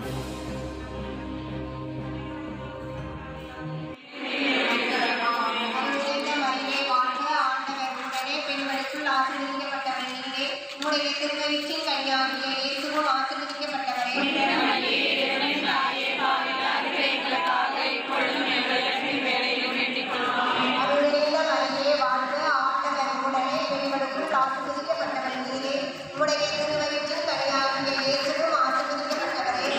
அருள்நிறைந்த மரியே வாழ்க ஆண்டவர் உடனே பெண்களுக்குள் ஆசீர்வதிக்கப்பட்டவள் நீரே உம்முடைய திருவயிற்றின் கனியாகிய இயேசுவும் ஆசீர்வதிக்கப்பட்டவரே அருள்நிறைந்த மரியே வாழ்க ஆண்டவர் உடனே பெண்களுக்குள் ஆசீர்வதிக்கப்பட்டவள் நீரே உம்முடைய திருவயிற்றின் கனியாகிய இயேசுவும் ஆசீர்வதிக்கப்பட்டவரே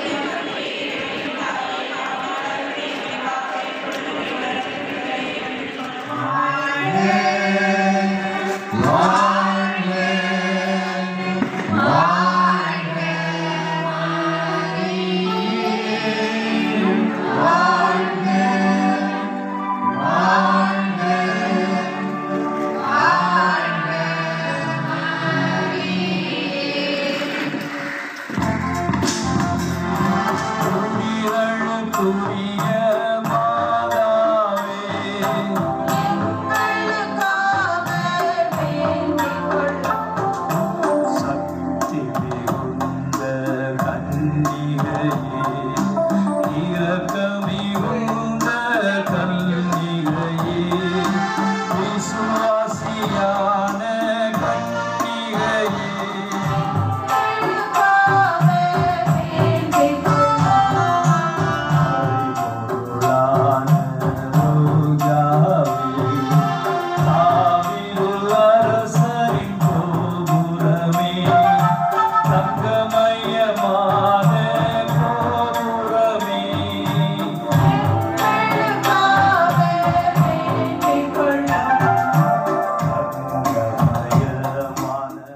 புரிய மாதாவே சக்தி மிகுந்த கன்னிகையே இரக்க மிகுந்த கன்னிகையே விசுவாசியான கன்னிகையே அருளான ரோஜாவே தாவீது அரசரின் கோபுரமே தங்கமயமான கோபுரமே தங்கமயமான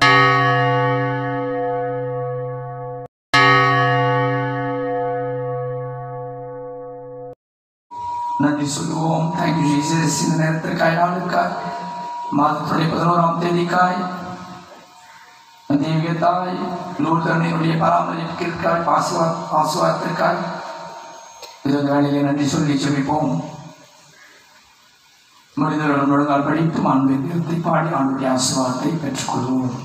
நன்றி சொல்லுவோம் தேங்க்யூ ஜீசஸ் இந்த நேரத்திற்காய் நாளுக்காய் மாதத்துடைய பதினோராம் தேதிக்காய் தெய்வீக தாய் லூர்தனுடைய பராமரிப்பிற்காய் ஆசுவா ஆசுவாதத்திற்காய் இது இந்த வேளையிலே நன்றி சொல்லி செபிப்போம் முடிந்தவர்கள் முழங்கால் படித்து அன்பின் நிறுத்தி பாடி ஆண்டுடைய ஆசுவாதத்தை பெற்றுக்கொள்வோம்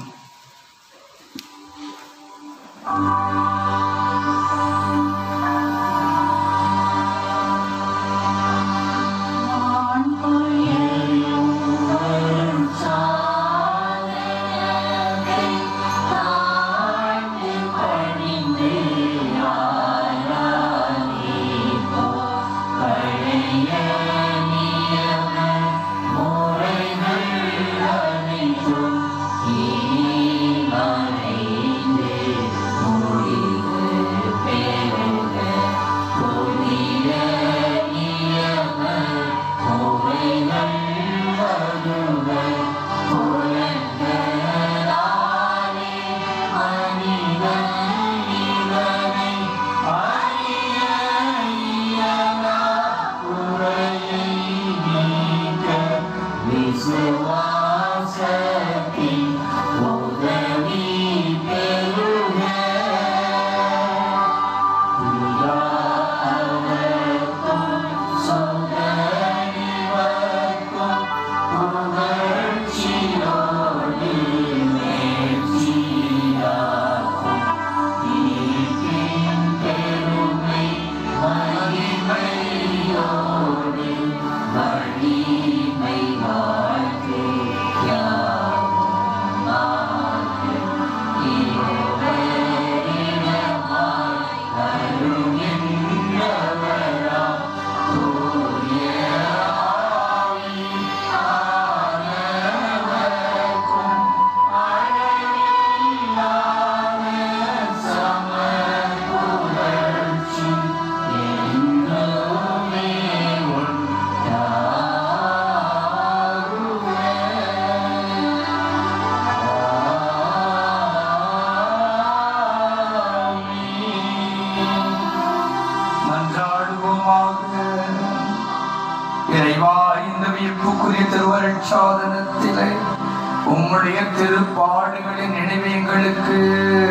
இறைவா இந்த வியப்புக்குரிய திருவருட்சாதனத்திலே உம்முடைய திருப்பாடுகளின் நினைவை எங்களுக்கு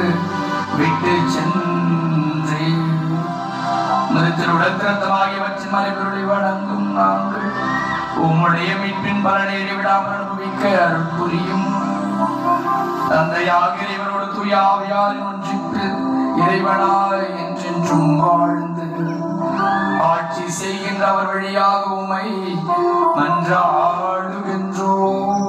விட்டு சென்று திருத்திருடத்திரத்தமாகியவற்றின் மறைபொருளை வழங்கும் நாங்கள் உம்முடைய மீட்பின் பலனை விடாமல் அனுபவிக்க அருள் புரியும் தந்தையாக இறைவனோடு தூயாவியாரின் ஒன்றிப்பு இறைவனாய் என்று என்றும் வாழ்ந்து ஆட்சி செய்கின்ற அவர் வழியாக உமை மன்றாடுகின்றோம்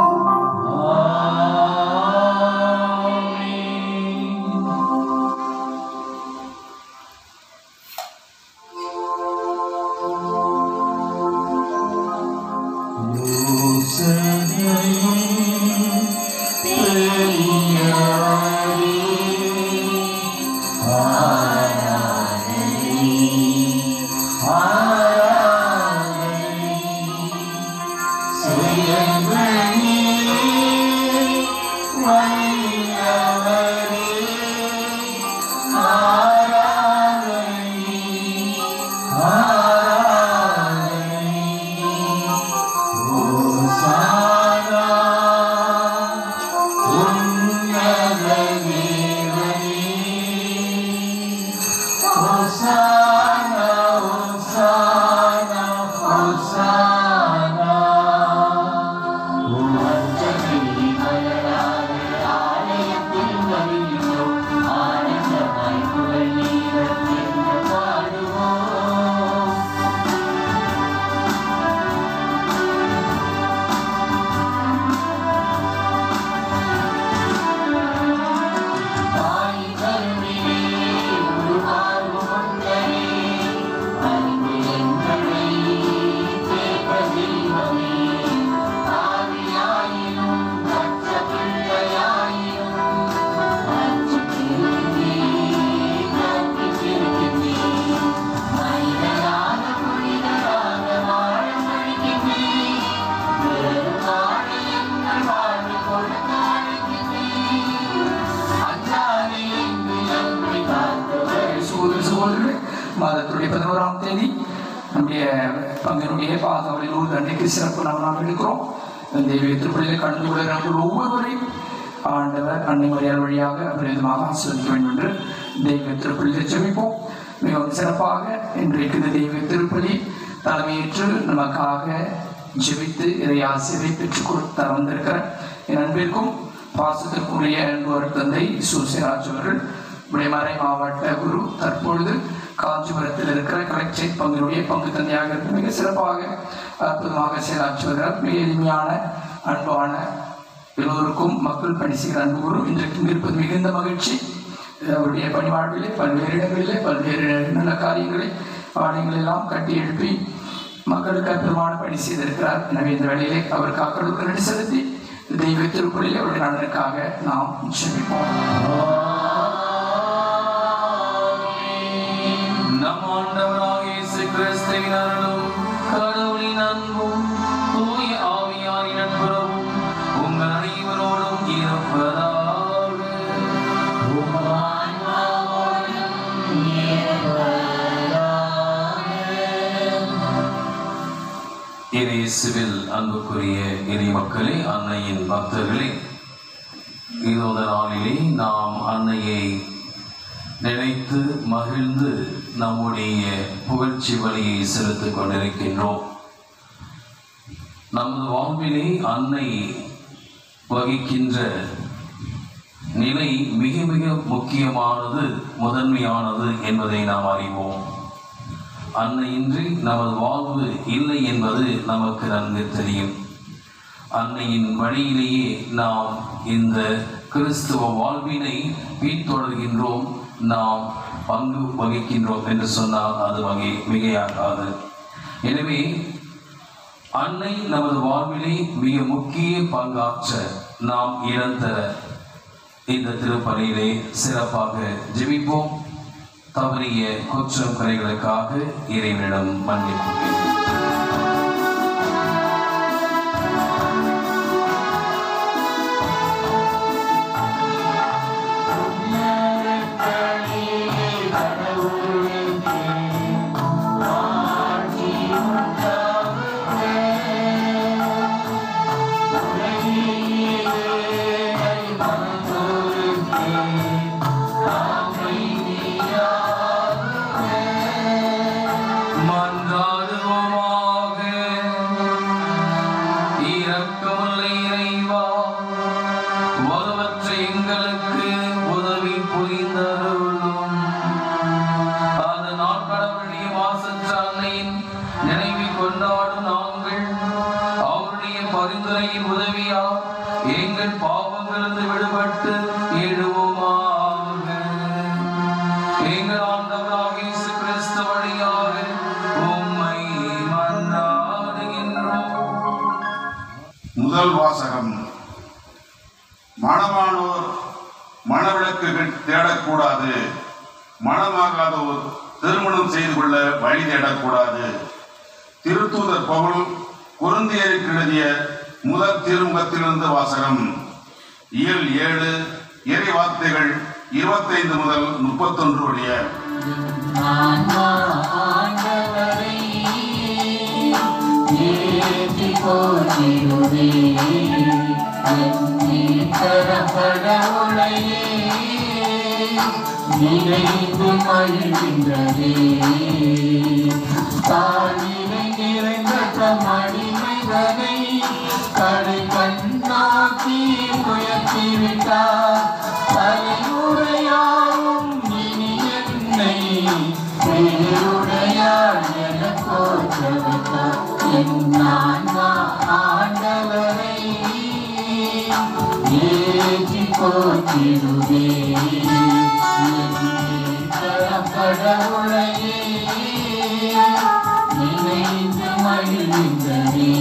சகோதர சகோதரர்களே மாதத்துடைய பதினோராம் தேதி நம்முடைய பங்கினுடைய பாதவழியில் ஒரு அன்றைக்கு சிறப்பு நாம் நாம் எடுக்கிறோம் தெய்வீக திருப்பள்ளியில் கலந்து கொள்ள நண்பர்கள் ஒவ்வொருவரையும் ஆண்டவர் அன்னை மரியாதை வழியாக அபரிதமாக ஆசிர்வதிக்க வேண்டும் என்று தெய்வ திருப்பள்ளியில் ஜெபிப்போம் மிகவும் சிறப்பாக இன்றைக்கு இந்த தெய்வ திருப்பலி தலைமையேற்று நமக்காக ஜெபித்து இதை ஆசிரியை பெற்றுக் கொடுத்து வந்திருக்கிற என் அன்பிற்கும் பாசத்திற்குரிய அன்பர் தந்தை சூசிராஜ் அவர்கள் விடைமறை மாவட்ட குரு தற்பொழுது காஞ்சிபுரத்தில் இருக்கிற கலெக்டரேட் பங்கினுடைய பங்கு தந்தையாக இருந்து மிக சிறப்பாக அற்புதமாக செயலாற்றி வருகிறார் மிக எளிமையான அன்பான எல்லோருக்கும் மக்கள் பணி செய்கிற அன்பு குரு இன்றைக்கு இருப்பது மிகுந்த மகிழ்ச்சி அவருடைய பணி வாழ்விலே பல்வேறு இடங்களிலே பல்வேறு நல்ல காரியங்களை ஆலயங்கள் எல்லாம் கட்டி எழுப்பி மக்களுக்கு அற்புதமான பணி செய்திருக்கிறார் எனவே இந்த வேளையிலே அவர் காக்களுக்கு நன்றி செலுத்தி தெய்வ திருப்பலில் அவருடைய நலனுக்காக நாம் ஜெபிப்போம் நம் ஆண்டவராகிய இயேசு கிறிஸ்துவின் அருளும் கடவுளின் அன்பும் தூய ஆவியாரின் நட்புறவும் உங்கள் அனைவரோடும் இருப்பதாக இயேசுவில் அன்புக்குரிய இறை மக்களே அன்னையின் பக்தர்களே இதோத நாளிலே நாம் அன்னையை நினைத்து மகிழ்ந்து நம்முடைய புகழ்ச்சி வழியை செலுத்திக் கொண்டிருக்கின்றோம் நமது வாழ்விலே அன்னை வகிக்கின்ற நிலை மிக மிக முக்கியமானது முதன்மையானது என்பதை நாம் அறிவோம் அன்னையின்றி நமது வாழ்வு இல்லை என்பது நமக்கு நன்கு தெரியும் அன்னையின் வழியிலேயே நாம் இந்த கிறிஸ்துவ வாழ்வினை பின்தொடர்கின்றோம் நாம் பங்கு வகிக்கின்றோம் என்று சொன்னால் அது வகை மிகையாகாது எனவே அன்னை நமது வாழ்விலே மிக முக்கிய பங்காற்ற நாம் இழந்தர இந்த திருப்பலியிலே சிறப்பாக ஜெபிப்போம் தவறிய குற்றம் கரைகளுக்காக இறைவனிடம் மன்னிப்பு கேட்போம். மன்றாடுவோமாக எங்கள் ஆண்டவராகிய இயேசு கிறிஸ்து வழியாக உம்மை மன்றாடுகின்றோம் முதல் வாசகம் மணமானோர் மணவிளக்குகள் தேடக்கூடாது மணமாகாதோர் திருமணம் செய்து கொள்ள வழி தேடக்கூடாது திருத்தூதர் பவுல் குருந்தியருக்கு எழுதிய முதல் திருமுகத்திலிருந்து வாசகம் இயல் ஏழு இறை வார்த்தைகள் இருபத்தைந்து முதல் முப்பத்தொன்று உடைய நினைந்து மகிழ்கின்றதே தாழினை நிறைந்த மணிமைதனை கடை கண்ணாக்கி முயற்சிவிட்டார் தலைமுறையாவும் இனி என்னை பேருடையார் என போற்றவிட்டார் என் ஆன்மா ஆண்டவரை ஏற்றி போற்றிடுவே கடவுளையே நினைந்து மகிழ்கின்றனே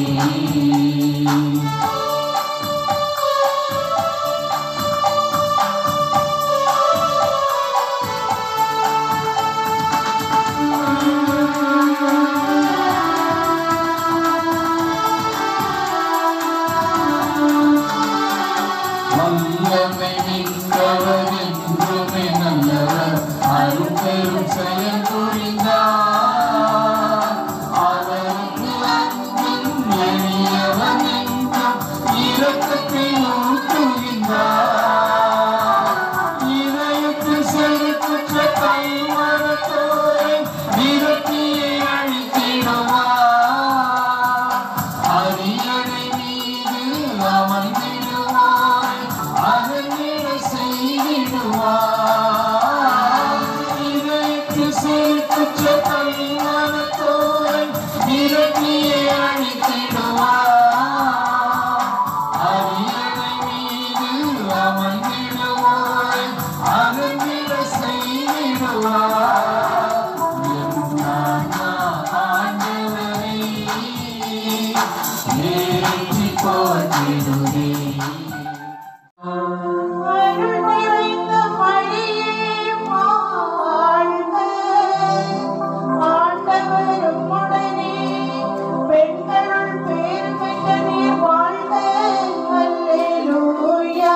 வல்லமை மிக்கவர் என்றுமே நல்லவர் அரும்பெரும் செயல் புரிந்தார் அவருக்கு அன்பின் எளியவன் என்றும் இரக்கத்தை ஊட்டுகின்றார் இதயத்தில் செலுத்துற்ற கைமரத்தோரை விரட்டியை அழித்திடுவார் அரியணை மீது அமர்ந்திடுவார் அதனிட செய்திடுவார் இதயத்தில் செலுத்துற்ற கைமரத்தோரை விரட்டியை அழித்திடுவார் அரியணை மீது அமர்ந்திடுவார் அதனிட செய்திடுவார் ஆண்டவரை ஏற்றி போற்றிடுவே அருள் நிறைந்த மரியே வாழ்க. ஆண்டவரும் உடனே பெண்களுள் பேறு பெற்ற நீர் வாழ்க. அல்லேலூயா.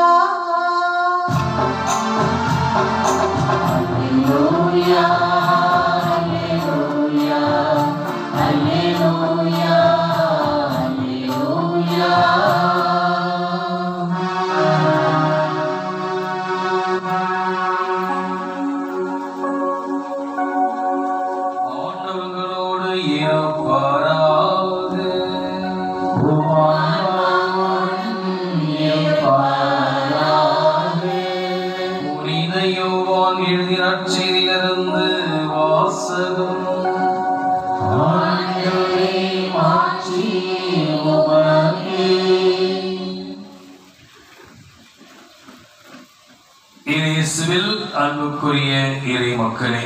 Alleluia, alleluia, alleluia, ஆண்டவங்களோடு இருப்பாராக புனித யோவான் எழுதிய நற்செய்தியிலிருந்து வாசகம் இயேசுவில் அன்புக்குரிய இறை மக்களே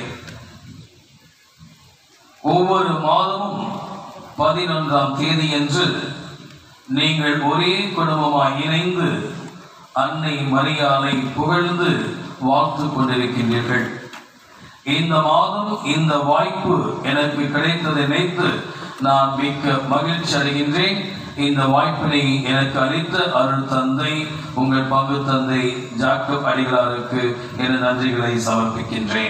ஒவ்வொரு மாதமும் பதினொன்றாம் தேதியன்று நீங்கள் ஒரே குடும்பமாய் இணைந்து அன்னை மரியாதை புகழ்ந்து வாழ்த்து கொண்டிருக்கின்றீர்கள் இந்த மாதம் இந்த வாய்ப்பு எனக்கு கிடைத்ததை நினைத்து நான் மிக்க மகிழ்ச்சி அடைகின்றேன் இந்த வாய்ப்பினை எனக்கு அளித்த அருள் தந்தை உங்கள் பங்கு தந்தை ஜாக்கப் அடிகளாருக்கு என நன்றிகளை சமர்ப்பிக்கின்றேன்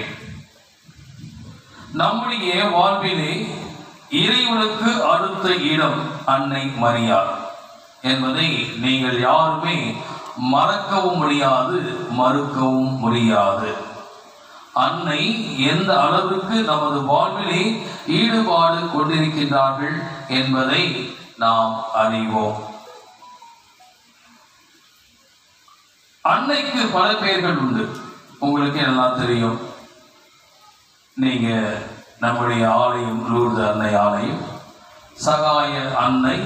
நம்முடைய வாழ்விலே இறைவனுக்கு அடுத்த இடம் அன்னை மரியாள் என்பதை நீங்கள் யாருமே மறக்கவும் முடியாது மறுக்கவும் முடியாது அன்னை எந்த அளவுக்கு நமது வாழ்விலே ஈடுபாடு கொண்டிருக்கின்றார்கள் என்பதை நாம் அறிவோம் அன்னைக்கு பல பெயர்கள் உண்டு உங்களுக்கு எல்லாம் தெரியும் நீங்க நம்முடைய ஆலயம் லூர்து அன்னை ஆலயம் சகாய அன்னை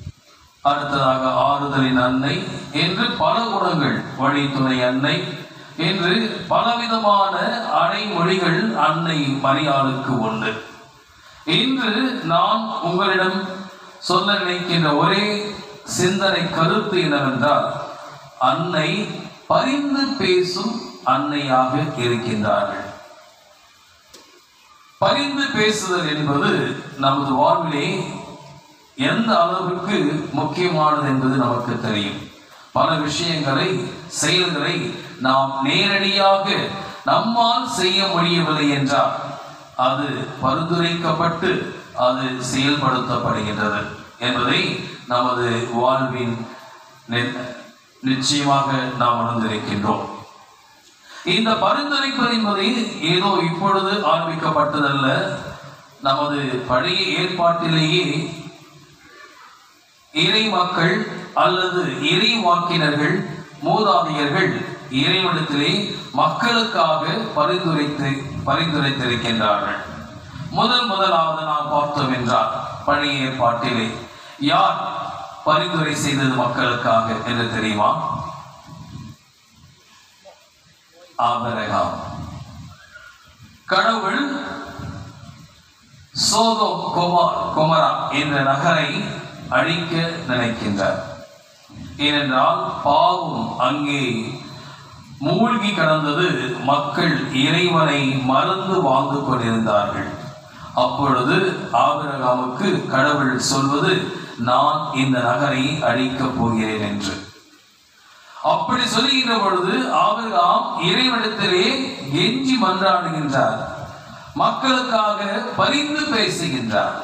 அடுத்ததாக ஆறுதலின் அன்னை என்று பல குணங்கள் வழித்துணை அன்னை என்று பலவிதமான அடைமொழிகள் அன்னை மரியாளுக்கு உண்டு இன்று நான் உங்களிடம் சொல்ல நினைக்கின்ற ஒரே சிந்தனை கருத்து என்னவென்றால் அன்னை பரிந்து பேசும் அன்னையாக இருக்கின்றார்கள் பரிந்து பேசுதல் என்பது நமது வாழ்விலே எந்த அளவுக்கு முக்கியமானது என்பது நமக்கு தெரியும் பல விஷயங்களை செயல்களை நாம் நேரடியாக நம்மால் செய்ய முடியவில்லை என்றால் அது பரிந்துரைக்கப்பட்டு அது செயல்படுத்தப்படுகின்றது என்பதை நமது வாழ்வின் நி- நிச்சயமாக நாம் உணர்ந்திருக்கின்றோம் இந்த பரிந்துரைப்பது என்பது ஏதோ இப்பொழுது ஆரம்பிக்கப்பட்டதல்ல நமது பழைய ஏற்பாட்டிலேயே இறை மக்கள் அல்லது இறை வாக்கினர்கள் மூதாதையர்கள் இறைவனத்திலே மக்களுக்காக பரிந்துரைத்து பரிந்துரைத்திருக்கின்றார்கள் முதல் முதலாவது நாம் பார்த்தோம் என்றால் பழைய ஏற்பாட்டிலே யார் பரிந்துரை செய்தது மக்களுக்காக என்று தெரியுமா ஆபரகாம் கடவுள் சோதோ கொமா- கொமரா என்ற நகரை அழிக்க நினைக்கின்றார் ஏனென்றால் பாவம் அங்கே மூழ்கி கடந்தது மக்கள் இறைவனை மறந்து வாழ்ந்து கொண்டிருந்தார்கள் அப்பொழுது ஆபிரகாமுக்கு கடவுள் சொல்வது நான் இந்த நகரை அழிக்கப் போகிறேன் என்று அப்படி சொல்லுகின்ற பொழுது ஆபிரகாம் இறைவனிடத்திலே கெஞ்சி மன்றாடுகின்றார் மக்களுக்காக பரிந்து பேசுகின்றார்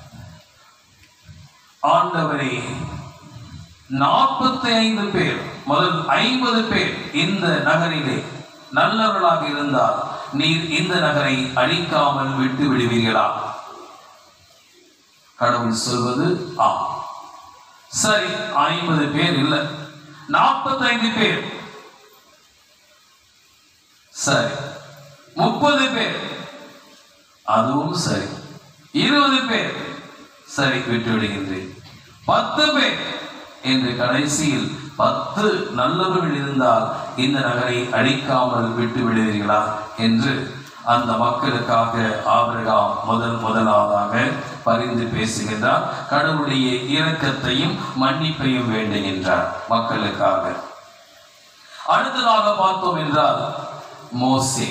ஆண்டவரே நாற்பத்தி ஐந்து பேர் முதல் ஐம்பது பேர் இந்த நகரிலே நல்லவர்களாக இருந்தால் நீர் இந்த நகரை அழிக்காமல் விட்டு விடுவீர்களா கடவுள் சொல்வது ஆ சரி ஐம்பது பேர் இல்லை நாற்பத்தைந்து பேர் சரி முப்பது பேர் அதுவும் சரி இருபது பேர் சரி விட்டு விடுகின்றேன் பத்து பேர் என்று கடைசியில் பத்து நல்லவர்கள் இருந்தால் இந்த நகரை அழிக்காமல் விட்டு விடுவீர்களா என்று அந்த மக்களுக்காக ஆபிரகாம் முதல் முதலாவதாக பரிந்து பேசுகின்றார் கடவுளுடைய இரக்கத்தையும் மன்னிப்பையும் வேண்டுகின்றார் மக்களுக்காக அடுத்ததாக பார்த்தோம் என்றால் மோசே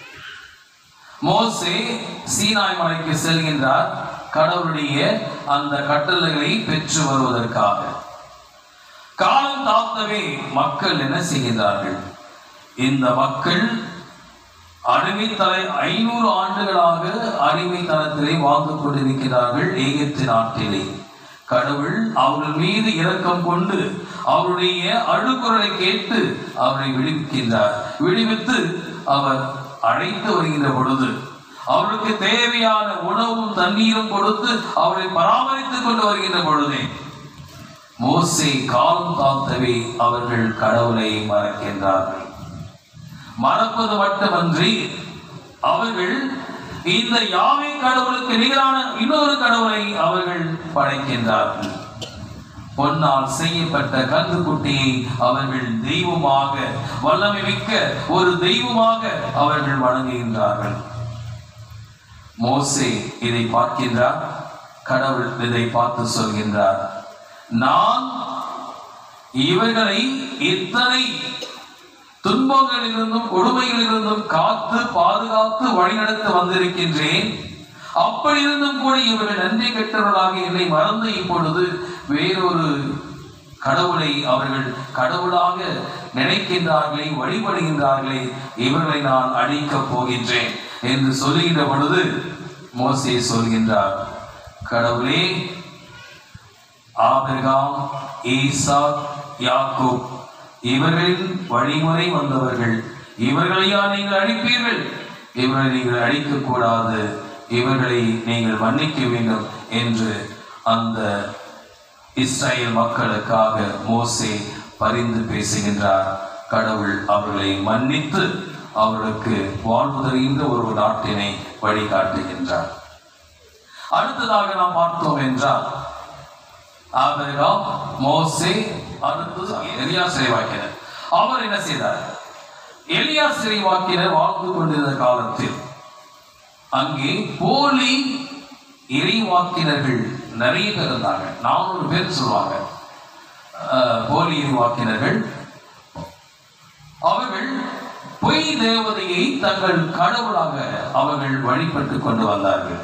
மோசே சீனாய் மலைக்கு செல்கின்றார் கடவுளுடைய அந்த கட்டளைகளை பெற்று வருவதற்காக காலம் தாழ்த்தவே மக்கள் என்ன செய்கின்றார்கள் இந்த மக்கள் அடிமைத்தலை ஐநூறு ஆண்டுகளாக அடிமைத்தனத்திலே வாழ்ந்து கொண்டிருக்கிறார்கள் ஏகத்து நாட்டிலே கடவுள் அவர்கள் மீது இரக்கம் கொண்டு அவருடைய அழுக்குறலை கேட்டு அவரை விடுவிக்கின்றார் விடுவித்து அவர் அழைத்து வருகின்ற பொழுது அவருக்கு தேவையான உணவும் தண்ணீரும் கொடுத்து அவரை பராமரித்துக் கொண்டு வருகின்ற பொழுதே மோசே காலம் தாழ்த்தவே அவர்கள் கடவுளை மறக்கின்றார்கள் மறப்பது மட்டுமன்றி அவர்கள் இந்த யாவை கடவுளுக்கு நிகரான இன்னொரு கடவுளை அவர்கள் படைக்கின்றார்கள் பொன்னால் செய்யப்பட்ட கன்றுக்குட்டியை அவர்கள் தெய்வமாக வல்லமை மிக்க ஒரு தெய்வமாக அவர்கள் வணங்குகின்றார்கள் மோசே இதை பார்க்கின்றார் கடவுள் இதை பார்த்து சொல்கின்றார் நான் இவர்களை இத்தனை துன்பங்களிலிருந்தும் கொடுமைகளிலிருந்தும் காத்து பாதுகாத்து வழிநடத்த வந்திருக்கின்றேன் அப்படி இருந்தும் கூட இவர்கள் நன்றி கெட்டவர்களாக என்னை மறந்து இப்பொழுது வேறொரு கடவுளை அவர்கள் கடவுளாக நினைக்கின்றார்களே வழிபடுகின்றார்களே இவர்களை நான் அழிக்கப் போகின்றேன் என்று சொல்லுகின்ற பொழுது மோசே சொல்கின்றார் கடவுளே ஆபிரகாம் ஈசாக் யாக்கோப் இவர்களின் வழிமுறை வந்தவர்கள் இவர்களையா நீங்கள் அழிப்பீர்கள் இவர்களை நீங்கள் அழிக்க கூடாது இவர்களை நீங்கள் மன்னிக்க வேண்டும் என்று அந்த இஸ்ரேல் மக்களுக்காக மோசே பரிந்து பேசுகின்றார் கடவுள் அவர்களை மன்னித்து அவர்களுக்கு வாழ்வு தருகின்ற ஒரு நாட்டினை வழிகாட்டுகின்றார் அடுத்ததாக நாம் பார்த்தோம் என்றால் ஆபிரகாம் மோசே அடுத்தது எலியா சிறைவாக்கினர் அவர் என்ன செய்தார் எலியா சிறைவாக்கினர் வாழ்ந்து கொண்டிருந்த காலத்தில் அங்கே போலி இறைவாக்கினர்கள் நிறைய பேர் இருந்தாங்க நானூறு பேர் சொல்லுவாங்க அஹ், போலி இறைவாக்கினர்கள் அவர்கள் பொய் தேவதையை தங்கள் கடவுளாக அவர்கள் வழிபட்டு கொண்டு வந்தார்கள்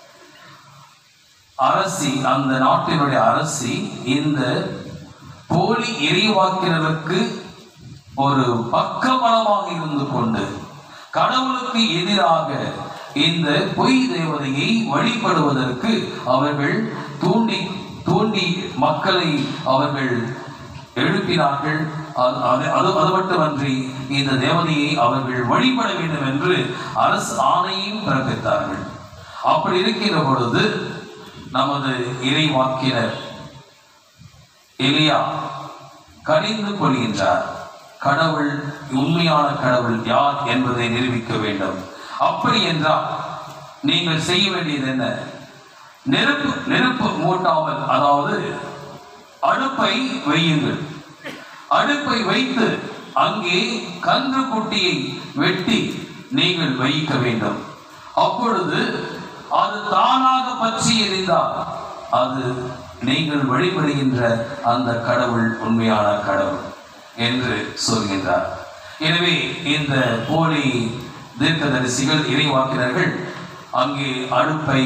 அரசி அந்த நாட்டினுடைய அரசி இந்த போலி இறைவாக்கினருக்கு ஒரு பக்கபலமாக இருந்து கொண்டு கடவுளுக்கு எதிராக இந்த பொய் தேவதையை வழிபடுவதற்கு அவர்கள் தூண்டி தூண்டி மக்களை அவர்கள் எழுப்பினார்கள் அது அது- அது அது மட்டுமன்றி இந்த தேவதையை அவர்கள் வழிபட வேண்டும் என்று அரசு ஆணையும் பிறப்பித்தார்கள் அப்படி இருக்கின்ற பொழுது நமது இறைவாக்கினர் எலியா கடிந்து கொள்கின்றார் கடவுள் உண்மையான கடவுள் யார் என்பதை நிரூபிக்க வேண்டும் அப்படி என்றால் நீங்கள் செய்ய வேண்டியது என்ன நெருப்பு நெருப்பு மூட்டாமல் அதாவது அடுப்பை வையுங்கள் அடுப்பை வைத்து அங்கே கன்று குட்டியை வெட்டி நீங்கள் வைக்க வேண்டும் அப்பொழுது அது தானாக பற்றி எரிந்தால் அது நீங்கள் வழிபடுகின்ற அந்த கடவுள் உண்மையான கடவுள் என்று சொல்கின்றார் எனவே இந்த போலி தீர்க்கதரிசிகள் இறைவாக்கினர்கள் அங்கே அடுப்பை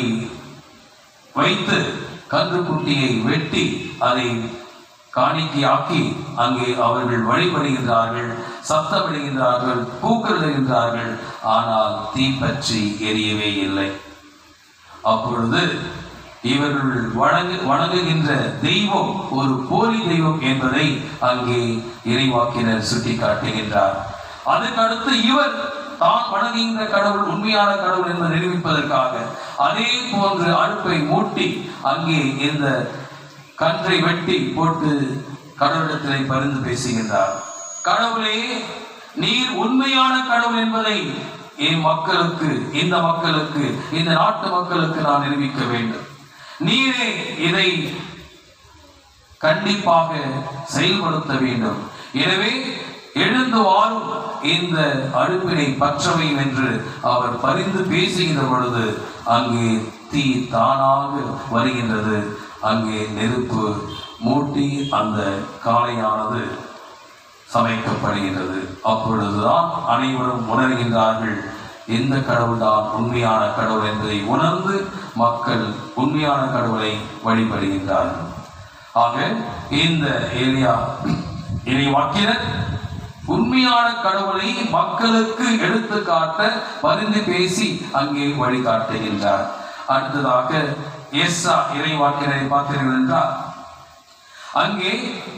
வைத்து கன்றுக்குட்டியை வெட்டி அதை காணிக்கையாக்கி அங்கே அவர்கள் வழிபடுகின்றார்கள் சத்தமிடுகின்றார்கள் கூக்குரலிடுகின்றார்கள் ஆனால் தீ பற்றி எரியவே இல்லை அப்பொழுது இவர்கள் வணங்கு வணங்குகின்ற தெய்வம் ஒரு போலி தெய்வம் என்பதை அங்கே இறைவாக்கினர் சுட்டி காட்டுகின்றார் அதுக்கடுத்து இவர் தான் வணங்குகின்ற கடவுள் உண்மையான கடவுள் என்பதை நிரூபிப்பதற்காக அதே போன்று அடுப்பை மூட்டி அங்கே இந்த கன்றை வெட்டி போட்டு கடவுளிடத்திலே பரிந்து பேசுகின்றார் கடவுளே நீர் உண்மையான கடவுள் என்பதை என் மக்களுக்கு இந்த மக்களுக்கு இந்த நாட்டு மக்களுக்கு நான் நிரூபிக்க வேண்டும் நீரே இதை கண்டிப்பாக செயல்படுத்த வேண்டும் எனவே எழுந்து வாரும் இந்த அடுப்பினை பற்றவையும் என்று அவர் பரிந்து பேசுகின்ற பொழுது அங்கே தீ தானாக வருகின்றது அங்கே நெருப்பு மூட்டி அந்த காளையானது சமைக்கப்படுகின்றது அப்பொழுதுதான் அனைவரும் உணர்கின்றார்கள் எந்த கடவுள்தான் உண்மையான கடவுள் என்பதை உணர்ந்து மக்கள் உண்மையான கடவுளை வழிபடுகின்றார்கள் ஆக இந்த ஏலியா இறைவாக்கினர் உண்மையான கடவுளை மக்களுக்கு எடுத்து காட்ட பரிந்து பேசி அங்கே வழிகாட்டுகின்றார் அடுத்ததாக எஸ்ஸா இறைவாக்கினரை பார்த்தீர்கள் என்றால் அங்கே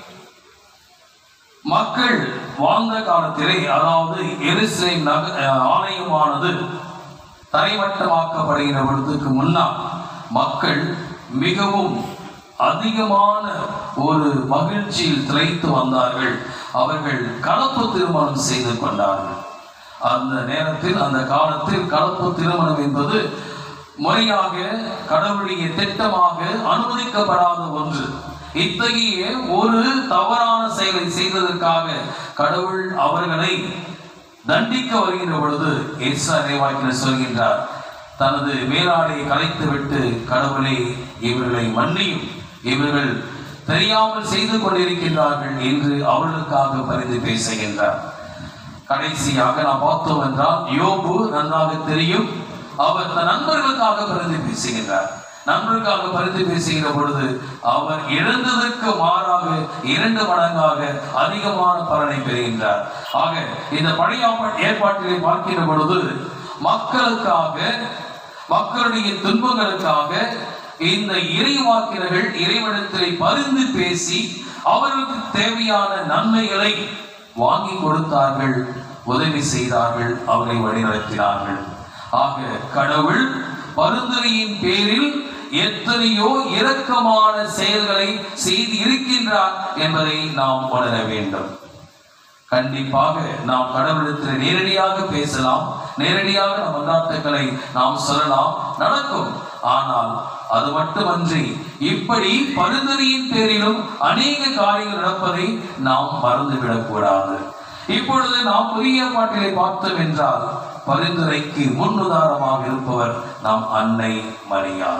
மக்கள் வாழ்ந்த காலத்திலே அதாவது எருசலேம் நக அஹ் ஆலயமானது தரைமட்டமாக்கப்படுகிற பொழுதுக்கு முன்னால் மக்கள் மிகவும் அதிகமான ஒரு மகிழ்ச்சியில் திளைத்து வந்தார்கள் அவர்கள் கலப்பு திருமணம் செய்து கொண்டார்கள் அந்த நேரத்தில் அந்த காலத்தில் கலப்பு திருமணம் என்பது முறையாக கடவுளுடைய திட்டமாக அனுமதிக்கப்படாத ஒன்று இத்தகைய ஒரு தவறான செயலை செய்ததற்காக கடவுள் அவர்களை தண்டிக்க வருகின்ற பொழுது எஸ்ரா இறைவாக்கினர் சொல்கின்றார் தனது மேலாடையை கலைத்துவிட்டு கடவுளே இவர்களை மன்னியும் இவர்கள் தெரியாமல் செய்து கொண்டிருக்கின்றார்கள் என்று அவர்களுக்காக பரிந்து பேசுகின்றார் கடைசியாக நாம் பார்த்தோம் என்றால் யோபு நன்றாக தெரியும் அவர் தன் நண்பர்களுக்காக பரிந்து பேசுகின்றார் நண்பர்களுக்காக பரிந்து பேசுகிற பொழுது அவர் இழந்ததற்கு மாறாக இரண்டு மடங்காக அதிகமான பலனை பெறுகின்றார் ஆக இந்த பழைய ஏற்பா- ஏற்பாட்டிலே பார்க்கின்ற பொழுது மக்களுக்காக மக்களுடைய துன்பங்களுக்காக இந்த இறைவாக்கினர்கள் இறைவனத்திலே பரிந்து பேசி அவர்களுக்கு தேவையான நன்மைகளை வாங்கி கொடுத்தார்கள் உதவி செய்தார்கள் அவரை வழிநடத்தினார்கள் ஆக கடவுள் பரிந்துரையின் பேரில் எத்தனையோ இரக்கமான செயல்களை செய்து இருக்கின்றார் என்பதை நாம் உணர வேண்டும் கண்டிப்பாக நாம் கடவுளிடத்தில் நேரடியாக பேசலாம் நேரடியாக நம் மன்றாட்டுக்களை நாம் சொல்லலாம் நடக்கும் ஆனால் அது மட்டுமன்றி இப்படி பரிந்துரையின் பேரிலும் அநேக காரியங்கள் நடப்பதை நாம் மறந்துவிடக் கூடாது இப்பொழுது நாம் புதிய ஏற்பாட்டிலே பார்த்தோம் என்றால் பரிந்துரைக்கு முன்னுதாரணமாக இருப்பவர் நம் அன்னை மரியா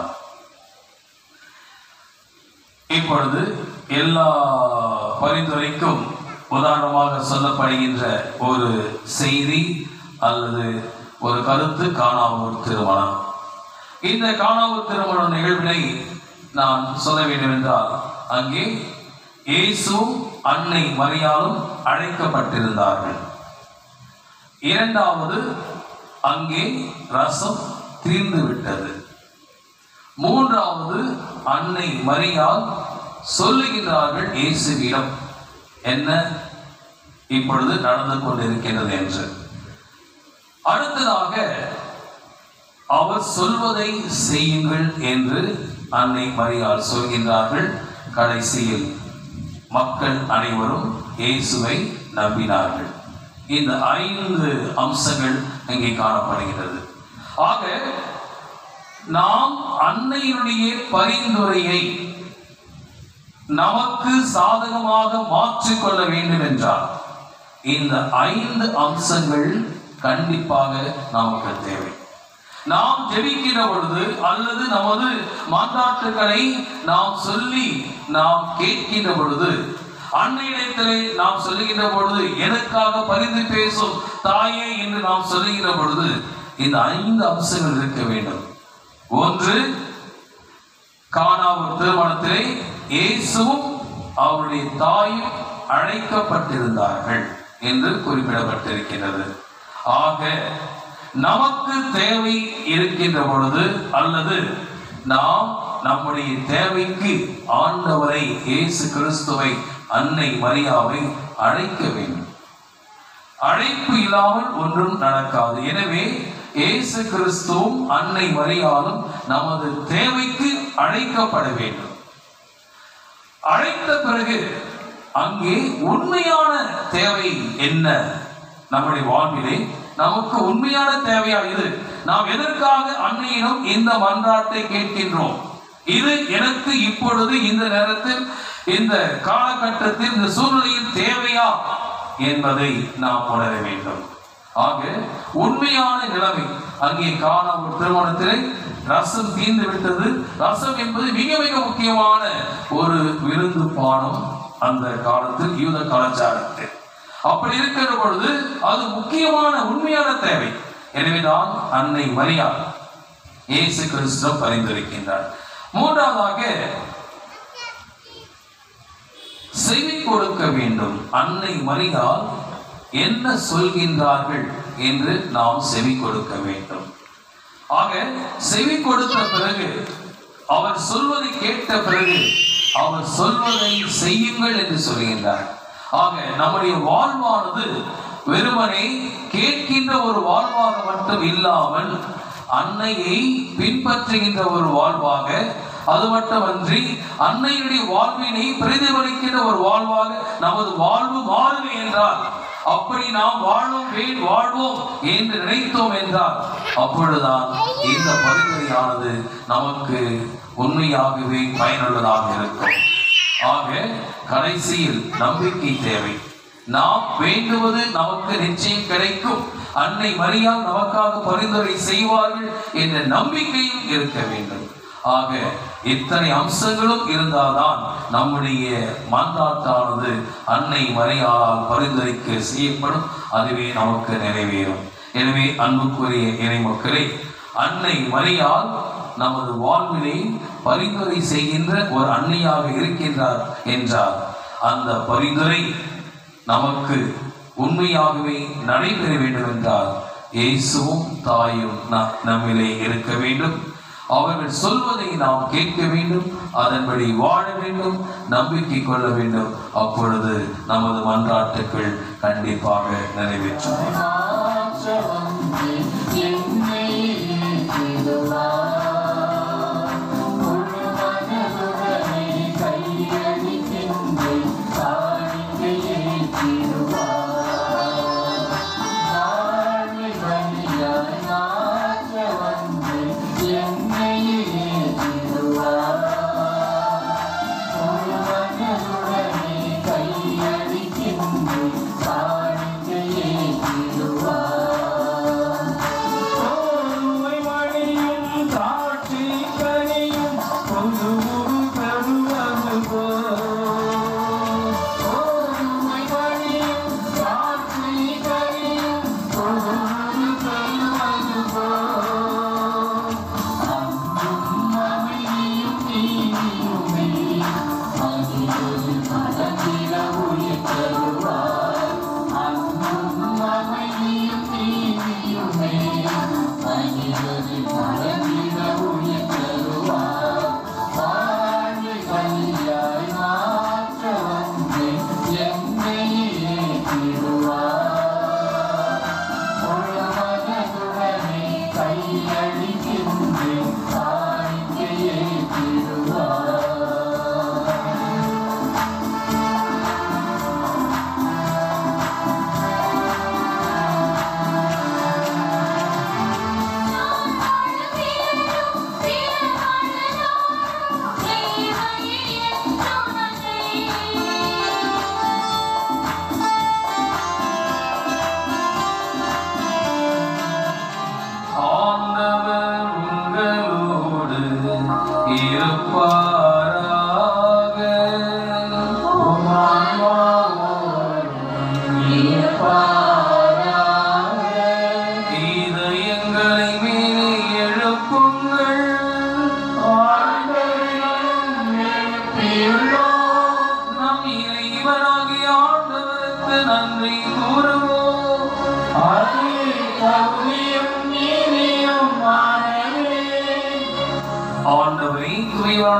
இப்பொழுது எல்லா பரிந்துரைக்கும் உதாரணமாக சொல்லப்படுகின்ற ஒரு செய்தி அல்லது ஒரு கருத்து காணாவூர் திருமணம் இந்த காணாவூர் திருமண நிகழ்வினை நான் சொல்ல வேண்டும் என்றால் அங்கே இயேசு அன்னை மரியாலும் அழைக்கப்பட்டிருந்தார்கள் இரண்டாவது அங்கே ரசம் தீர்ந்து விட்டது மூன்றாவது அன்னை மரியால் சொல்லுகின்றார்கள் இயேசுவிடம் என்ன இப்பொழுது நடந்து கொண்டிருக்கிறது என்று அடுத்ததாக அவர் சொல்வதை செய்யுங்கள் என்று அன்னை மரியாள் சொல்கின்றார்கள் கடைசியில் மக்கள் அனைவரும் இயேசுவை நம்பினார்கள் இந்த ஐந்து அம்சங்கள் இங்கே காணப்படுகிறது ஆக நாம் அன்னையினுடைய பரிந்துரையை நமக்கு சாதகமாக மாற்றிக்கொள்ள வேண்டும் என்றால் இந்த ஐந்து அம்சங்கள் கண்டிப்பாக நமக்கு தேவை நாம் ஜெபிக்கிற பொழுது அல்லது நமது மாந்தாட்டுகளை நாம் சொல்லி நாம் கேட்கின்ற பொழுது அன்னையிடத்திலே நாம் சொல்லுகின்ற பொழுது எனக்காக பரிந்து பேசும் தாயே என்று நாம் சொல்லுகிற பொழுது இந்த ஐந்து அம்சங்கள் இருக்க வேண்டும் ஒன்று காணாவூர் திருமணத்திலே இயேசுவும் அவருடைய தாயும் அழைக்கப்பட்டிருந்தார்கள் என்று குறிப்பிடப்பட்டிருக்கிறது ஆக நமக்கு தேவை இருக்கின்ற பொழுது அல்லது நாம் நம்முடைய தேவைக்கு ஆண்டவரை இயேசு கிறிஸ்துவை அன்னை மரியாவை அழைக்க வேண்டும் அழைப்பு இல்லாமல் ஒன்றும் நடக்காது எனவே இயேசு கிறிஸ்துவும் அன்னை மரியாலும் நமது தேவைக்கு அழைக்கப்பட வேண்டும் அழைத்த பிறகு அங்கே உண்மையான தேவை என்ன நம்முடைய வாழ்விலே நமக்கு உண்மையான தேவையா இது நாம் எதற்காக அன்னையிடம் இந்த மன்றாட்டை கேட்கின்றோம் இது எனக்கு இப்பொழுது இந்த நேரத்தில் இந்த காலகட்டத்தில் இந்த சூழ்நிலையில் தேவையா என்பதை நாம் உணர வேண்டும் ஆக உண்மையான நிலைமை அங்கே காண ஒரு திருமணத்திலே ரசம் தீர்ந்து விட்டது ரசம் என்பது மிக மிக முக்கியமான ஒரு விருந்து பானம் அந்த காலத்தில் யூத கலாச்சாரத்தில் அப்படி இருக்கிற பொழுது அது முக்கியமான உண்மையான தேவை எனவேதான் அன்னை மரியா இயேசு கிறிஸ்து பரிந்துரைக்கின்றார் மூன்றாவதாக செவி கொடுக்க வேண்டும் அன்னை மரியால் என்ன சொல்கின்றார்கள் என்று நாம் செவி கொடுக்க வேண்டும் ஆக செவி கொடுத்த பிறகு அவர் சொல்வதை கேட்ட பிறகு அவர் சொல்வதை செய்யுங்கள் என்று சொல்கின்றார் ஆக நம்முடைய வாழ்வானது வெறுமனே கேட்கின்ற ஒரு வாழ்வாக மட்டும் இல்லாமல் அன்னையை பின்பற்றுகின்ற ஒரு வாழ்வாக அது மட்டுமன்றி அன்னையுடைய வாழ்வினை பிரதிபலிக்கின்ற ஒரு வாழ்வாக நமது வாழ்வு மாறுமே என்றால் அப்படி நாம் வாழும் வேன் வாழ்வோம் என்று நினைத்தோம் என்றால் அப்பொழுதுதான் இந்த பரிந்துரையானது நமக்கு உண்மையாகவே பயனுள்ளதாக இருக்கும் ஆக கடைசியில் நம்பிக்கை தேவை நாம் வேண்டுவது நமக்கு நிச்சயம் கிடைக்கும் அன்னை மரியாள் நமக்காக பரிந்துரை செய்வார்கள் என்ற நம்பிக்கையும் இருக்க வேண்டும் ஆக இத்தனை அம்சங்களும் இருந்தால்தான் நம்முடைய மன்றாட்டானது அன்னை மரியாளால் பரிந்துரைக்கு செய்யப்படும் அதுவே நமக்கு நிறைவேறும் எனவே அன்புக்குரிய இறை மக்களே அன்னை மரியாள் நமது வாழ்வினை பரிந்துரை செய்கின்ற ஒரு அன்னையாக இருக்கின்றார் என்றால் அந்த பரிந்துரை நமக்கு உண்மையாகவே நடைபெற வேண்டும் என்றால் இயேசுவும் தாயும் ந- நம்மிலே இருக்க வேண்டும் அவர்கள் சொல்வதை நாம் கேட்க வேண்டும் அதன்படி வாழ வேண்டும் நம்பிக்கை கொள்ள வேண்டும் அப்பொழுது நமது மன்றாட்டுக்கள் கண்டிப்பாக நிறைவேற்றும் மாற்றவந்தே என்னை ஏற்றிடுவார். முழு மனதுடனே கையளிக்கின்றேன், காணிக்கை ஏற்றிடுவார். வாழ்வை வழியாய் மாற்ற வந்தே என்னை ஏற்றிடுவார். முழு மனதுடனே கையளிக்கின்றேன், காணிக்கை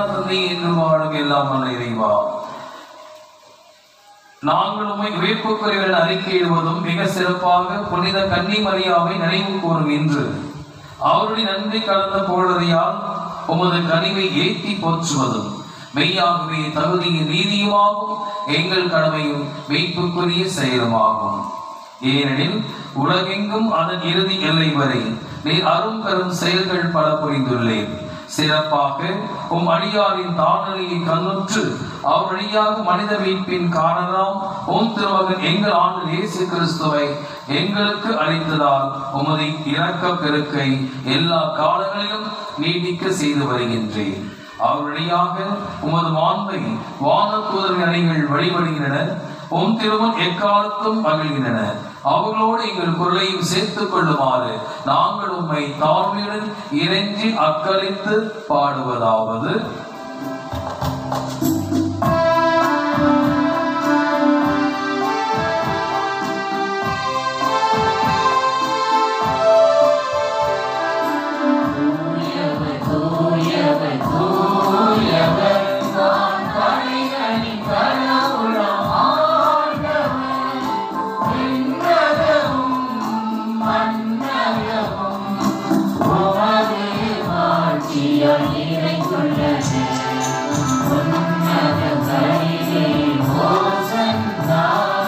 தந்தை என்று வாழும் எல்லாம் வல்ல இறைவா நாங்கள் உம்மை உயிர்ப்புக்குரியவர்கள் அறிக்கையிடுவதும் மிக சிறப்பாக புனித கன்னி மரியாவை நினைவு கூறும் இன்று அவருடைய நன்றி கலந்த புகழறியால் உமது கனிவை ஏற்றி போற்றுவதும் மெய்யாகவே தகுதியின் நீதியுமாகும் எங்கள் கடமையும் மெய்ப்புக்குரிய செயலுமாகும் ஏனெனில் உலகெங்கும் அதன் இறுதி எல்லை வரை நீர் அரும் பெரும் செயல்கள் பல புரிந்துள்ளேன் சிறப்பாக உம் அடியாரின் தாழ்நிலையை கண்ணுற்று அவர் வழியாக மனித மீட்பின் காரணம் உம் திருமகன் எங்கள் ஆண்டு இயேசு கிறிஸ்துவை எங்களுக்கு அளித்ததால் உமது இரக்க பெருக்கை எல்லா காலங்களிலும் நீடிக்க செய்து வருகின்றேன் அவர் வழியாக உமது மாண்பை வான தூதர் அணிகள் வழிபடுகின்றன உம் திருமன் எக்காலத்தும் மகிழ்கின்றன அவர்களோடு எங்கள் குரலையும் சேர்த்துக் கொள்ளுமாறு நாங்கள் உம்மை தாழ்மையுடன் இறைஞ்சி அக்களித்து பாடுவதாவது தூயவர் தூயவர் தூயவர் நான் கலைகளின் கடவுளாம் ஆண்டவர் விண்ணகமும் மண்ணகமும் உமது ஆட்சியால் நிறைந்துள்ளது உன்னதங்களிலே ஹோசன்னா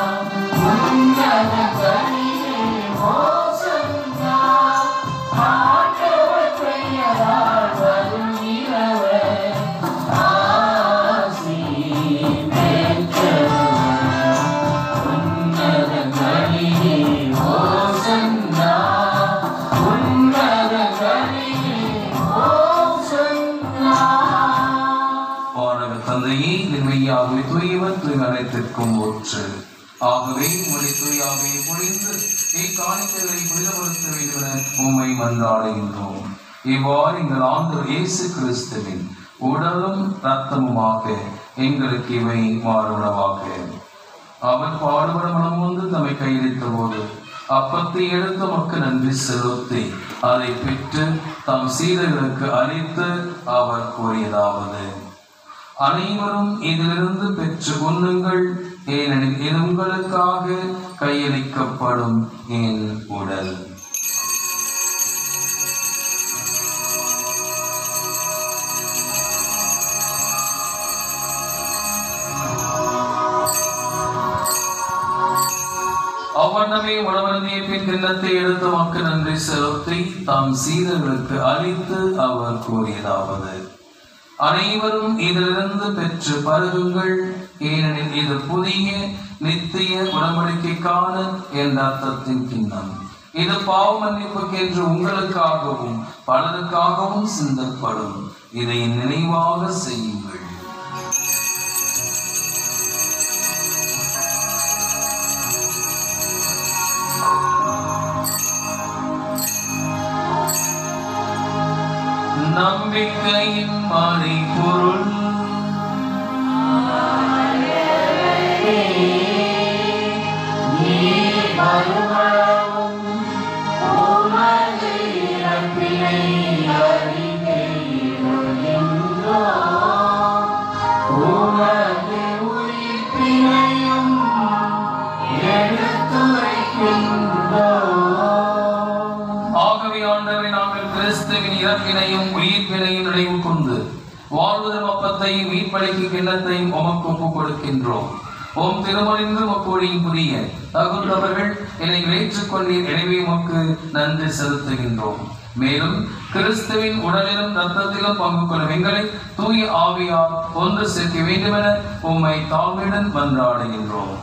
உன்னதங்களிலே ஹோசன்னா ஆண்டவர் பெயரால் வருகிறவர் ஆசி பெற்றவர் உன்னதங்களிலே ஹோசன்னா உன்னதங்களிலே ஹோசன்னா வானக தந்தையே நிர்மையாகவே தூயவர் தூய் அனைத்திற்கும் ஒற்று ஆகவே உம்முடைய தூயாவை பொழிந்து இக்காணிக்கைகளை புனிதப்படுத்த வேண்டும் என உம்மை மன்றாடுகின்றோம் இவ்வாறு எங்கள் ஆண்டவர் இயேசு கிறிஸ்துவின் உடலும் இரத்தமுமாக எங்களுக்கு இவை மாறுணவாக அவர் பாடுபட மனம் வந்து தம்மை கையளித்த போது அப்பத்தை எடுத்து மக்கள் நன்றி செலுத்தி அதை பெற்று தம் சீடர்களுக்கு அளித்து அவர் கூறியதாவது அனைவரும் இதிலிருந்து பெற்று உண்ணுங்கள் ஏனெனில் இது உங்களுக்காக கையளிக்கப்படும் என் உடல் அவ்வண்ணமே உணவருந்திய பின் கிண்ணத்தை எடுத்து மக்கள் நன்றி செலுத்தி தாம் சீடர்களுக்கு அளித்து அவர் கூறியதாவது அனைவரும் இதிலிருந்து பெற்று பருகுங்கள் ஏனெனில் இது புதிய நித்திய உடன்படிக்கைக்கான என்ற அர்த்தத்தின் கிண்ணம் இது பாவ மன்னிப்புக்கென்று உங்களுக்காகவும் பலருக்காகவும் சிந்தப்படும் இதை நினைவாக செய்யுங்கள் நம்பிக்கையின் மறைபொருள் நீர் மறுமளவும் உமது இறப்பினை அறிக்கையிடுகின்றோம். உமது உயிர்ப்பினையும் எடுத்துரைக்கின்றோம். ஆகவே ஆண்டவரை நாங்கள் கிறிஸ்துவின் இறப்பினையும் உயிர்ப்பினையும் நினைவு கொண்டு வாழ்வதன் அப்பத்தையும் மீட்பளிக்கு கிண்ணத்தையும் உமக்கு ஒப்புக் கொடுக்கின்றோம் ஓம் திருமணிந்து மக்கொழியும் புரிய தகுந்தவர்கள் என்னை ஏற்றுக்கொண்டீர் எனவே உமக்கு நன்றி செலுத்துகின்றோம் மேலும் கிறிஸ்துவின் உடலிலும் ரத்தத்திலும் பங்கு கொள்ளும் எங்களை தூய ஆவியார் ஒன்று சேர்க்க வேண்டுமென உம்மை தாழ்மையுடன் மன்றாடுகின்றோம்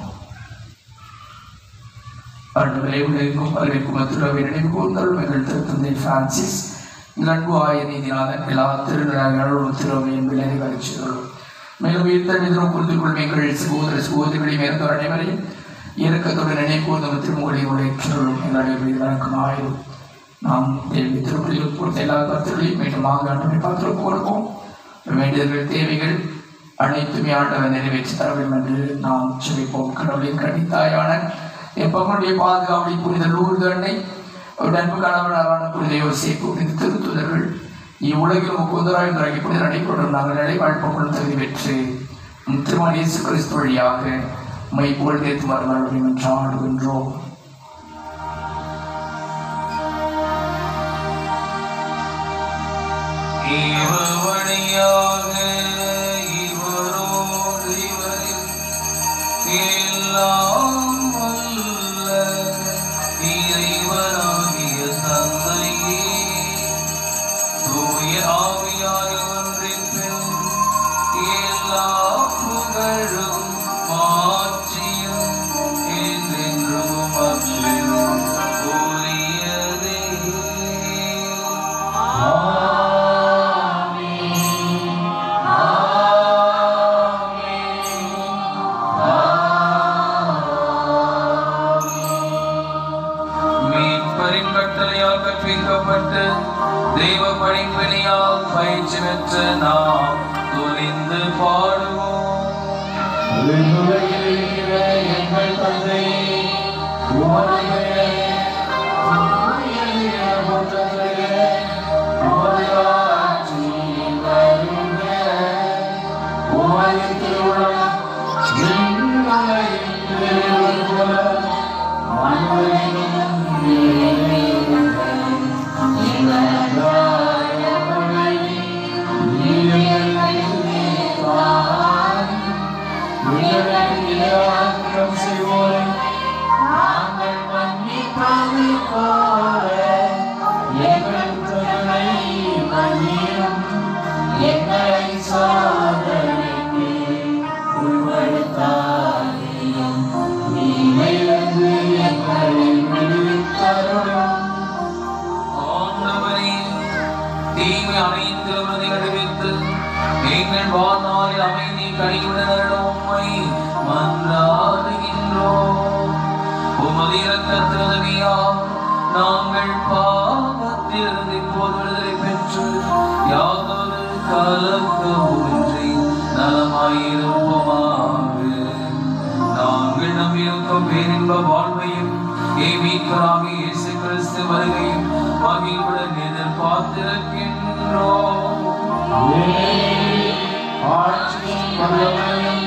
ஆண்டவரை உலகிற்கும் பல்வேறு மத்துறவை நினைவு கூர்ந்தல் எங்கள் திருத்தந்தை பிரான்சிஸ் நட்பு ஆய நீதிநாதன் எல்லா திருநகர்களும் திருவையும் விளையாடி வளர்ச்சிகளும் மேலும் உயிர்த்த நிதிரம் புரிந்து கொள்ளும் எங்கள் சகோதர சகோதரிகளை மேற்கொள் அனைவரையும் இறக்கத்துடன் நினைவு கூர்ந்த திருமுகளை உழைச்சலும் எங்களுடைய வணக்கம் ஆயிரும் நாம் தேவி திருப்பதியில் பொறுத்த எல்லா கருத்துக்களையும் மீண்டும் ஆண்டு பார்த்து கொடுப்போம் வேண்டியவர்கள் தேவைகள் அனைத்துமே ஆண்டவர் நிறைவேற்றி தர வேண்டும் என்று நாம் செபிப்போம் கடவுளின் கடித்தாயான எப்பங்களுடைய பாதுகாவலை புனித லூர்து அன்னை அவருடைய அன்பு கணவனான புனித யோசிப்பு புனித திருத்துதர்கள் இவ்வுலகில் முக்குந்தராய் எப்படி நடைபெறும் நாங்கள் நடைவாழ்ப்புக்குள் தகுதி பெற்று உம் திருமண இயேசு கிறிஸ்து வழியாக மை புகழ் தேத்து மறுநாள் என்று ஆடுகின்றோம் இவர் வழியாக இவரோடு இவரில் எல்லாம் வல்ல இறைவனாகிய தந்தையே தூய ஆவியாய் ஒன்றிப்பின் எல்லா புகழும் மாட்சியும் என்றென்றும் உமக்கு உரியதே. மீட்பரின் கட்டளையால் கற்பிக்கப்பட்டு தெய்வ பணிப்பணியால் பயிற்சி பெற்ற நாம் துணிந்து பாடுவோம் விண்ணுலகில் இருக்கிற எங்கள் தந்தை உமது பெயர் தூயது என போற்றப்படுக. உமது ஆட்சி வருக. உமது திருவுளம் விண்ணுலகில் நிறைவேறுவது போல மண்ணுலகிலும் நிறைவேறுக. எங்களுக்கான உணவை நீர் எங்களுக்கு தாரும். விலகியாக்கம் செய்வோரை நாங்கள் மன்னிப்பது போல எங்கள் குற்றங்களை மன்னியும் எங்களை சோதனைக்கு உட்படுத்தாதேயும் தீமையிலிருந்து எங்களை விடுவித்தருளும் ஆண்டவரே தீமை அனைத்திலும் நடுவித்து எங்கள் வாழ்நாளில் அமைதி கனிவுடன் உம்மை மன்றாடுகின்றோம் உமது இரக்கத்தின் உதவியால் நாங்கள் பாவத்திலிருந்து இப்போது விடுதலை பெற்று யாதொரு கலக்கமின்றி நலமாயிருப்போமாக நாங்கள் நம்பியிருக்கும் பேரின்ப வாழ்வையும் ஏமீக்கராக இயேசு கிறிஸ்து வருகையும் மகிழ்வுடன் எதிர்பார்த்திருக்கின்றோம் ஆட்சியும் வல்லமையும்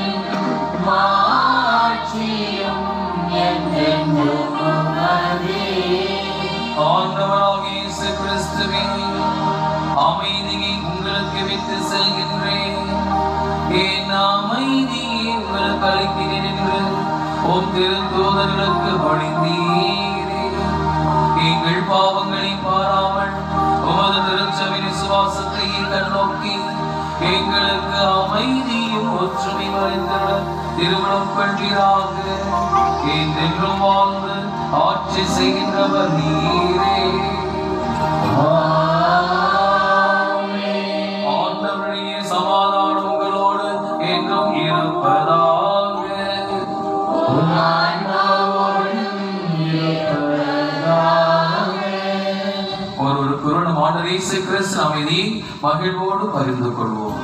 மாட்சியும் என்றென்றும் உமதே. ஆண்டவராக இயேசு கிறிஸ்துவின் அமைதியை உங்களுக்கு விட்டு செல்கின்றேன் என் அமைதியை உங்களுக்கு அளிக்கிறேன் என்று உம் திருத்தூதர்களுக்கு வழிந்தீரே எங்கள் பாவங்களை பாராமல் உமது திருச்சபை விசுவாசத்தை கண்ணோக்கி எங்களுக்கு அமைதியும் ஒற்றுமை மறைந்திட திருமணம் கொள்கிறாக என்றென்றும் வாழ்ந்து ஆட்சி செய்கின்றவர் நீரே ஆண்டவருடைய சமாதானம் உங்களோடு என்றும் இருப்பதாக உன் ஆன்மாவோடும் இருப்பதாக. ஒருவருக்கு ஒரு நம் ஆண்டவர் இயேசு கிறிஸ்து அமைதி மகிழ்வோடு பகிர்ந்து கொள்வோம்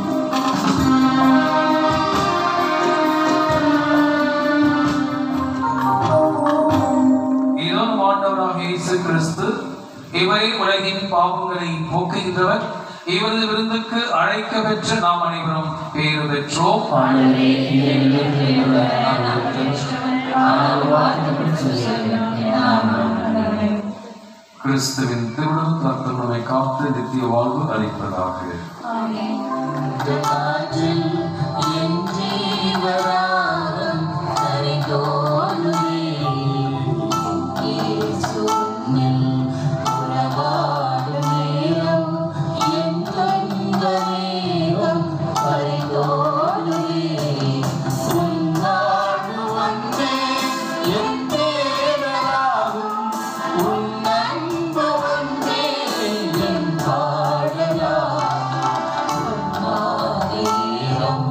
இதோ நம் ஆண்டவராக இயேசு கிறிஸ்து இவரே உலகின் பாவங்களை போக்குகின்றவர் இவரது விருந்துக்கு அழைக்க பெற்று நாம் அனைவரும் பேறு பெற்றோம் ஆண்டவரே, நீர் எங்களுக்கு இவ்வளவு ஆனால் வார்த்தைப்படி சொல்லுங்கள். ஆமென். கிறிஸ்துவின் திருவிழம் தத்துவமை காத்து நித்திய வாழ்வு அளிப்பதாக காற்றில் என் ஜீவராகம் கரைந்தோடுதே. இயேசுவில் உறவாடும் நேரம் என் துன்ப நேரம் கரைந்தோடுதே. உன்னாடு வந்தே என் தேடலாகும். உன் அன்பு வந்தே என் பாடலாகும். ஆயிரம்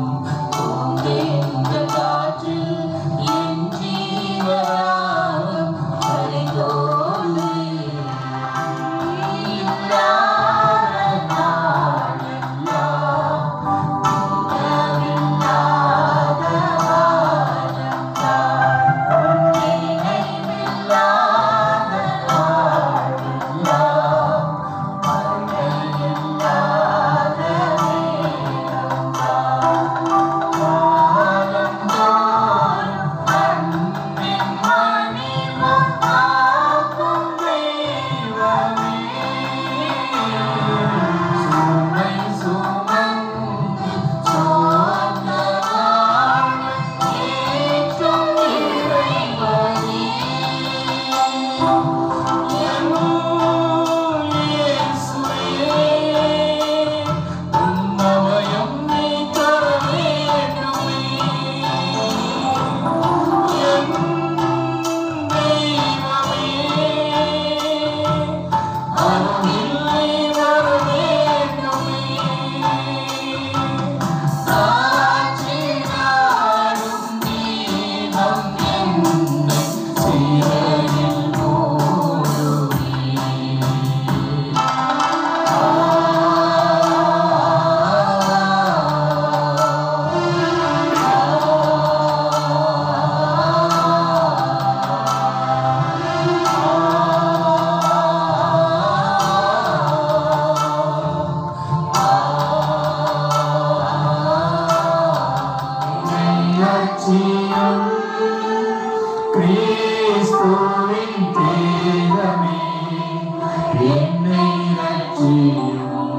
செய்யும்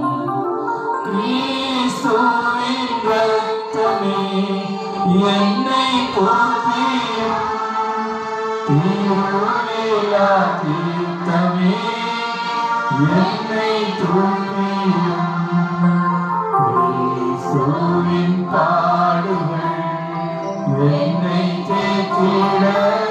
கிறிஸ்துவின் ரத்தமே என்னை போற்றியும் தீருளிலா தீர்த்தமே என்னை தூக்கியும் கிறிஸ்துவின் பாடுகள் என்னை தேற்றிட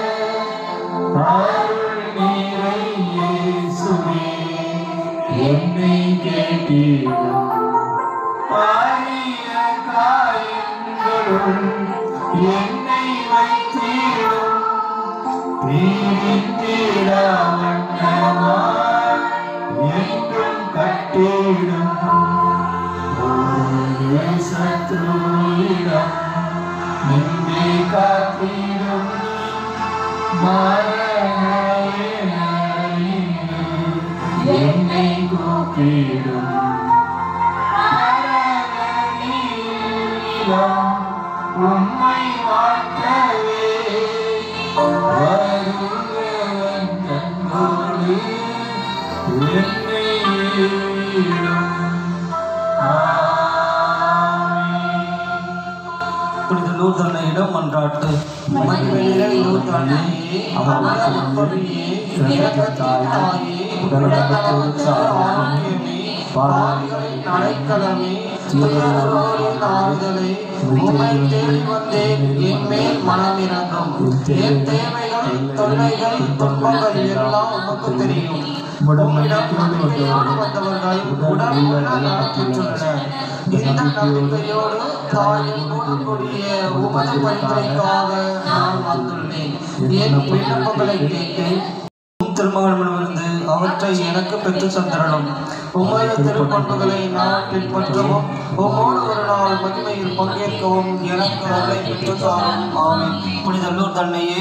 அருள் நீரை இயேசுவே என்னை கேட்டிடும் பாரிய காயங்களுள் என்னை வைத்திடும் தீரிந்திட வண்ணமாய் என்றும் கட்டிடும் ஒரு சத்ருவிடம் நின்றே காத்திடும் மரண என்னை கூப்பிடும் உம்மை வாழ்த்தவே வருகிறவன் தன்னோடு என்னை ஏறிடும். ஆமென். புனித லூர்தன்னையிடம் மன்றாட்டு மகிமையிலே லூர்தன்னையே, அவர்களுக்குரிய இரக்கத்தின் தாயே, உடலளவுக்கு ஆரோக்கியமே, பாவிகளின் அடைக்கலமே, துயரோரின் ஆறுதலே, உம்மை தேடி வந்தேன், என் மேல் மனமிரங்கும். என் தேவைகள், தொல்லைகள், துன்பங்கள் எல்லாம் உமக்கு தெரியும் உம்மிடம் நம்பிக்கையோடு வந்தவர்கள் உடன் உள்ள நடக்கின்றனர் இந்த நம்பிக்கையோடு தாயோடு கூடிய உமது பரிந்துரைக்காக நான் வந்துள்ளேன் என் விண்ணப்பங்களை கேட்டேன் உம் திருமகனிடமிருந்து அவற்றை எனக்கு பெற்று தந்திரணும் உமது திருப்பண்புகளை நான் பின்பற்றவும் உம்மோடு ஒரு நாள் மகிமையில் பங்கேற்கவும் எனக்கு அருளை பெற்றுத்தாரும் ஆமென் புனித லூர்தன்னையே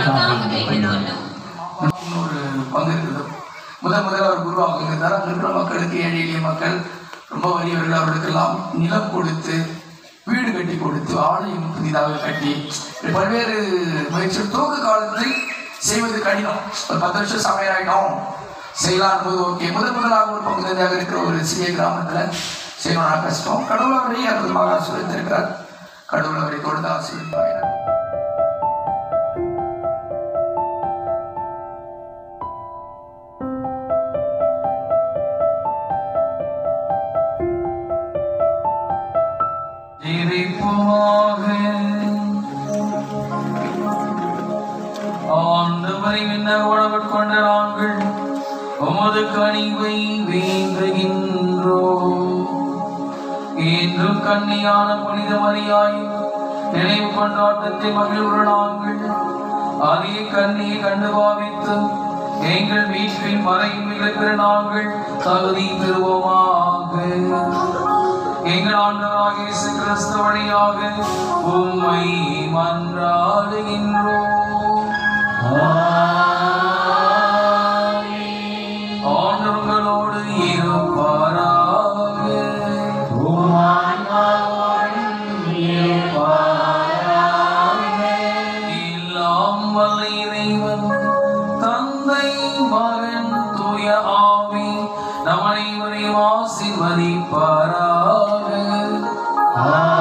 இன்னொரு பங்கு இருக்குது முதல் முதல்ல அவர் குருவாக இருந்தார் அங்க இருக்கிற மக்களுக்கு ஏழை எளிய மக்கள் ரொம்ப வறியவர்கள் அவர்களுக்கெல்லாம் நிலம் கொடுத்து வீடு கட்டி கொடுத்து ஆலயம் புதிதாக கட்டி இப்படி பல்வேறு முயற்சி துவக்க காலத்தில் செய்வது கடினம் ஒரு பத்து வருஷம் சமையலாயிட்டோம் செய்யலாம் போது ஓகே முதல் முதலாக ஒரு பகுதியாக இருக்கிற ஒரு சிறிய கிராமத்துல செய்யணும்னா கஷ்டம் கடவுள் அவரை அற்புதமாக ஆசீர்வதித்திருக்கிறார் கடவுள் அவரை தொடர்ந்து ஆசீர்வதிப்பார் இறைப்புமாக ஆண்டவரை விண்ணக உணவு கொண்ட நாங்கள் உமது கனிவை வேண்டுகின்றோ இன்றும் கன்னியான புனித மரியாய் நினைவு கொண்டாட்டத்தை மகிழ்வுற நாங்கள் அதே கண்ணியை கண்டு பாவித்து எங்கள் வீட்டில் மறையும் இருக்கிற நாங்கள் தகுதி பெறுவோமாக எங்கள் ஆண்டவராக இயேசு கிறிஸ்து வழியாக உம்மை மன்றாடுகின்றோம் ஆண்டவர்களோடு இருப்பாராக எல்லாம் வல்ல இறைவன் தந்தை மகன் தூய ஆவி நம் அனைவரையும் ஆசீர்வதிப்பாராக ஆமென்